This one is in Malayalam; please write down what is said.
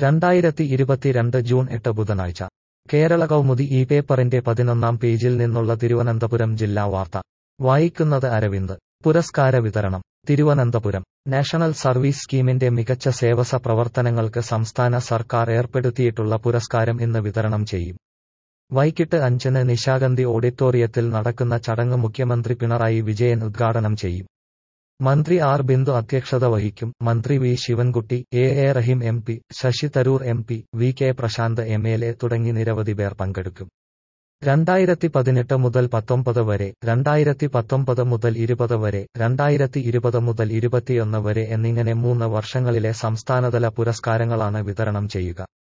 രണ്ടായിരത്തി ഇരുപത്തിരണ്ട് ജൂൺ എട്ട് ബുധനാഴ്ച കേരള കൗമുദി ഈ പേപ്പറിന്റെ പതിനൊന്നാം പേജിൽ നിന്നുള്ള തിരുവനന്തപുരം ജില്ലാ വാർത്ത വായിക്കുന്നത് അരവിന്ദ് പുരസ്കാര വിതരണം തിരുവനന്തപുരം നാഷണൽ സർവീസ് സ്കീമിന്റെ മികച്ച സേവസ പ്രവർത്തനങ്ങൾക്ക് സംസ്ഥാന സർക്കാർ ഏർപ്പെടുത്തിയിട്ടുള്ള പുരസ്കാരം ഇന്ന് വിതരണം ചെയ്യും വൈകിട്ട് അഞ്ചിന് നിശാഗന്ധി ഓഡിറ്റോറിയത്തിൽ നടക്കുന്ന ചടങ്ങ് മുഖ്യമന്ത്രി പിണറായി വിജയൻ ഉദ്ഘാടനം ചെയ്യും മന്ത്രി ആർ ബിന്ദു അധ്യക്ഷത വഹിക്കും മന്ത്രി V Sivankutty A A Rahim M P Sasi Tharoor M P V K Prashanth M L A തുടങ്ങി നിരവധി പേർ പങ്കെടുക്കും രണ്ടായിരത്തി പതിനെട്ട് മുതൽ പത്തൊമ്പത് വരെ രണ്ടായിരത്തി പത്തൊമ്പത് മുതൽ ഇരുപത് വരെ രണ്ടായിരത്തി ഇരുപത് മുതൽ ഇരുപത്തിയൊന്ന് വരെ എന്നിങ്ങനെ മൂന്ന് വർഷങ്ങളിലെ സംസ്ഥാനതല പുരസ്കാരങ്ങളാണ് വിതരണം ചെയ്യുക